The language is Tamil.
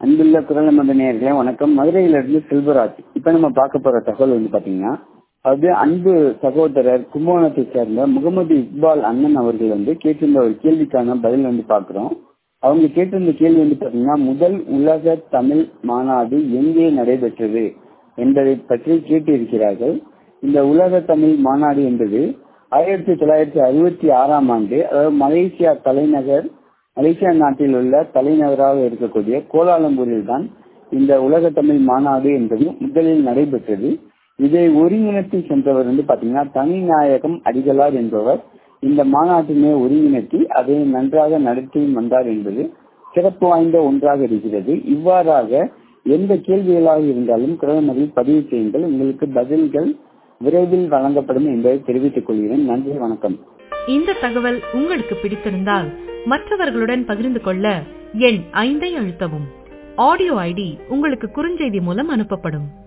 அன்புள்ள குரல் மந்த நேயர்களே வணக்கம் மதுரையிலிருந்து செல்வராஜ் இப்ப நம்ம பார்க்க போற தகவல் வந்து பாத்தீங்கன்னா அது அன்பு சகோதரர் கும்பகோணத்தை சேர்ந்த முகமது இக்பால் அண்ணன் அவர்கள் வந்து கேட்டிருந்த ஒரு கேள்விக்கான பதில் வந்து பாக்குறோம் அவங்க கேட்டிருந்த கேள்வி வந்து பாத்தீங்கன்னா முதல் உலக தமிழ் மாநாடு எங்கே நடைபெற்றது என்பதை பற்றி கேட்டிருக்கிறார்கள் இந்த உலக தமிழ் மாநாடு என்பது ஆயிரத்தி தொள்ளாயிரத்தி அறுபத்தி ஆறாம் ஆண்டு அதாவது மலேசியா தலைநகர் மலேசியா நாட்டில் உள்ள தலைநகராக இருக்கக்கூடிய கோலாலம்பூரில் தான் இந்த உலக தமிழ் மாநாடு என்பது முதலில் நடைபெற்றது இதை ஒருங்கிணைத்து சென்றவர் வந்து பாத்தீங்கன்னா தனிநாயகம் அடிகளார் என்பவர் இந்த மாநாட்டினை ஒருங்கிணைத்து அதை நன்றாக நடத்தி வந்தார் என்பது சிறப்பு வாய்ந்த ஒன்றாக இருக்கிறது இவ்வாறாக எந்த கேள்விகளாக இருந்தாலும் குரல்மதில் பதிவு செய்யுங்கள் உங்களுக்கு பதில்கள் விரைவில் வழங்கப்படும் என்பதை தெரிவித்துக் கொள்கிறேன் நன்றி வணக்கம் இந்த தகவல் உங்களுக்கு பிடித்திருந்தால் மற்றவர்களுடன் பகிர்ந்து கொள்ள எண் ஐந்தை அழுத்தவும் ஆடியோ ஐடி உங்களுக்கு குறுஞ்செய்தி மூலம் அனுப்பப்படும்